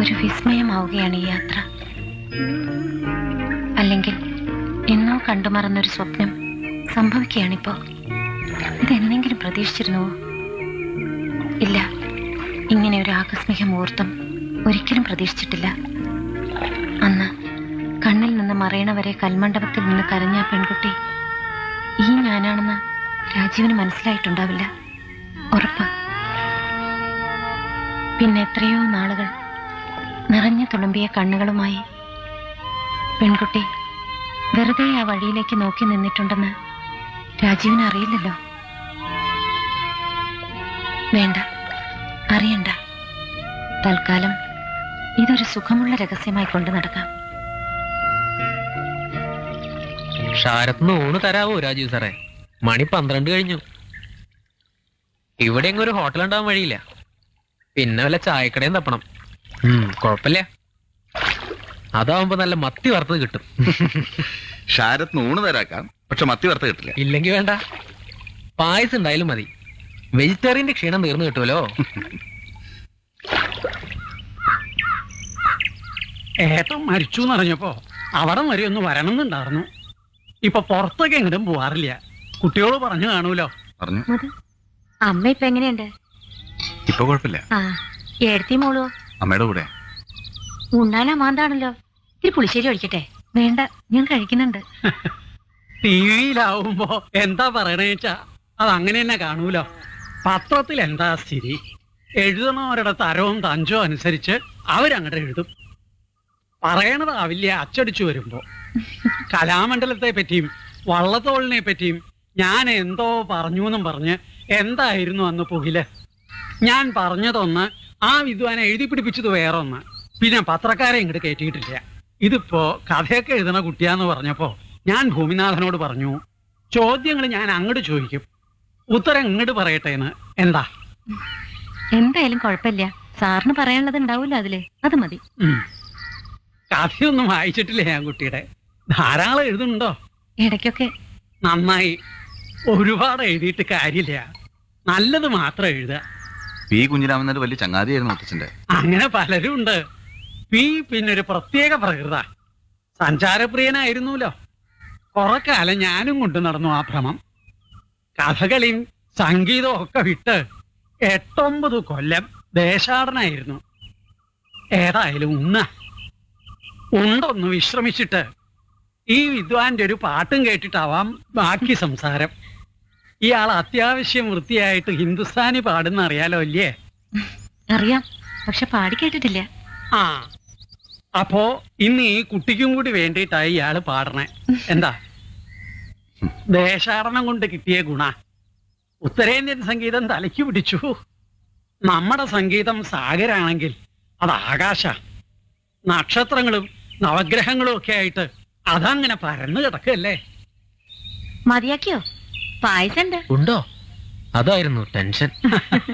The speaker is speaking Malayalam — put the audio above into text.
ഒരു വിസ്മയമാവുകയാണ് ഈ യാത്ര അല്ലെങ്കിൽ എന്നോ കണ്ടുമറന്നൊരു സ്വപ്നം സംഭവിക്കുകയാണിപ്പോ ഇതെന്നെങ്കിലും പ്രതീക്ഷിച്ചിരുന്നുവോ ഇല്ല ഇങ്ങനെ ഒരു ആകസ്മിക മുഹൂർത്തം ഒരിക്കലും പ്രതീക്ഷിച്ചിട്ടില്ല അന്ന് കണ്ണിൽ നിന്ന് മറയണവരെ കൽമണ്ഡപത്തിൽ നിന്ന് കരഞ്ഞ ആ പെൺകുട്ടി ഈ ഞാനാണെന്ന് രാജീവിന് മനസ്സിലായിട്ടുണ്ടാവില്ല ഉറപ്പ് പിന്നെ എത്രയോ നാളുകൾ നിറഞ്ഞു തുളുമ്പിയ കണ്ണുകളുമായി പെൺകുട്ടി വെറുതെ ആ വഴിയിലേക്ക് നോക്കി നിന്നിട്ടുണ്ടെന്ന് രാജീവിന് അറിയില്ലല്ലോ വേണ്ട അറിയണ്ട തൽക്കാലം ഇതൊരു സുഖമുള്ള രഹസ്യമായി കൊണ്ടു നടക്കാം ഷാരത്തിന് ഊണ് തരാവോ രാജീവ് സാറേ മണി പന്ത്രണ്ട് കഴിഞ്ഞു ഇവിടെ എങ്ങും ഒരു ഹോട്ടൽ ഉണ്ടാവാൻ വഴിയില്ല പിന്നെ വല്ല ചായക്കടയും തപ്പണം ഉം കുഴപ്പമില്ല അതാവുമ്പോ നല്ല മത്തി വറുത്തത് കിട്ടും ഷാരത്ത് ഊണ് തരാക്കാം പക്ഷെ മത്തി വറുത്ത് കിട്ടില്ല ഇല്ലെങ്കിൽ വേണ്ട പായസം ഉണ്ടായാലും മതി വെജിറ്റേറിയന്റെ ക്ഷീണം തീർന്നു കിട്ടുമല്ലോ ഏട്ടൻ മരിച്ചു എന്നറിഞ്ഞപ്പോ അവിടെ വരെ ഒന്ന് വരണമെന്നുണ്ടായിരുന്നു ഇപ്പൊ പുറത്തൊക്കെ എങ്ങോട്ടും പോവാറില്ല കുട്ടിയോട് പറഞ്ഞു കാണൂലോ പറഞ്ഞു മതി അമ്മ ഇപ്പൊ എങ്ങനെയുണ്ട് ഇപ്പൊ കുഴപ്പമില്ല ആ എഴുത്തി മോളോ അമ്മയുടെ കൂടെ ഉണ്ണാനാ മാന്താണല്ലോ ഇത്തിരി പുളിശ്ശേരി ഒഴിക്കട്ടെ വേണ്ട ഞാൻ കഴിക്കുന്നുണ്ട് ടി വിയിലാവുമ്പോ എന്താ പറയണേ വെച്ചാ അത് അങ്ങനെ തന്നെ കാണൂലോ പത്രത്തിൽ എന്താ സ്ഥിതി എഴുതണവരുടെ തരവും തഞ്ചോ അനുസരിച്ച് അവരങ്ങോട്ട് എഴുതും പറയണതാവില്ല അച്ചടിച്ചു വരുമ്പോ കലാമണ്ഡലത്തെ പറ്റിയും വള്ളത്തോളിനെ പറ്റിയും ഞാൻ എന്തോ പറഞ്ഞു എന്നും പറഞ്ഞ് എന്തായിരുന്നു അന്ന് പുകില് ഞാൻ പറഞ്ഞതൊന്ന് ആ വിദ്വാനെ എഴുതി പിടിപ്പിച്ചത് വേറൊന്ന് പിന്നെ പത്രക്കാരെ ഇങ്ങോട്ട് കയറ്റിയിട്ടില്ല ഇതിപ്പോ കഥയൊക്കെ എഴുതണ കുട്ടിയാന്ന് പറഞ്ഞപ്പോ ഞാൻ ഭൂമിനാഥനോട് പറഞ്ഞു ചോദ്യങ്ങൾ ഞാൻ അങ്ങോട്ട് ചോദിക്കും ഉത്തരം ഇങ്ങോട്ട് പറയട്ടെ എന്ന് എന്താ എന്തായാലും കുഴപ്പമില്ല സാറിന് പറയാനുള്ളത് ഉണ്ടാവൂല്ലോ അതില് അത് മതി ഉം. കഥയൊന്നും വായിച്ചിട്ടില്ല ഞാൻ കുട്ടിയുടെ ധാരാളം എഴുതുന്നുണ്ടോ ഇടയ്ക്കൊക്കെ നന്നായി ഒരുപാട് എഴുതിയിട്ട് കാര്യമില്ല നല്ലത് മാത്രം എഴുതുക പി കുഞ്ഞിരാമൻ ഒരു വലിയ ചങ്ങാതിയായിരുന്നു മുത്തച്ഛന്റെ അങ്ങനെ പലരും ഉണ്ട് പി പിന്നൊരു പ്രത്യേക പ്രകൃത സഞ്ചാരപ്രിയനായിരുന്നല്ലോ കുറെ കാലം ഞാനും കൊണ്ടു നടന്നു ആ ഭ്രമം കഥകളിയും സംഗീതവും ഒക്കെ വിട്ട് എട്ടൊമ്പത് കൊല്ലം ദേശാടനായിരുന്നു ഏതായാലും ഉണ്ണ ഉണ്ടൊന്ന് വിശ്രമിച്ചിട്ട് ഈ വിദ്വാന്റെ ഒരു പാട്ടും കേട്ടിട്ടാവാം ബാക്കി സംസാരം ഇയാൾ അത്യാവശ്യം വൃത്തിയായിട്ട് ഹിന്ദുസ്ഥാനി പാടുന്ന അറിയാലോ അല്ലേ അറിയാം പക്ഷെ പാടി കേട്ടിട്ടില്ല ആ അപ്പോ ഇന്ന് ഈ കുട്ടിക്കും കൂടി വേണ്ടിയിട്ടായി ഇയാള് പാടണേ എന്താ ദേശാടനം കൊണ്ട് കിട്ടിയ ഗുണ ഉത്തരേന്ത്യൻ സംഗീതം തലയ്ക്ക് പിടിച്ചു നമ്മുടെ സംഗീതം സാഗരാണെങ്കിൽ അത് ആകാശ നക്ഷത്രങ്ങളും നവഗ്രഹങ്ങളും ഒക്കെ ആയിട്ട് അതങ്ങനെ പരന്നു കിടക്കല്ലേ മതിയാക്കിയോ പായസം ഉണ്ട് ഉണ്ടോ അതായിരുന്നു ടെൻഷൻ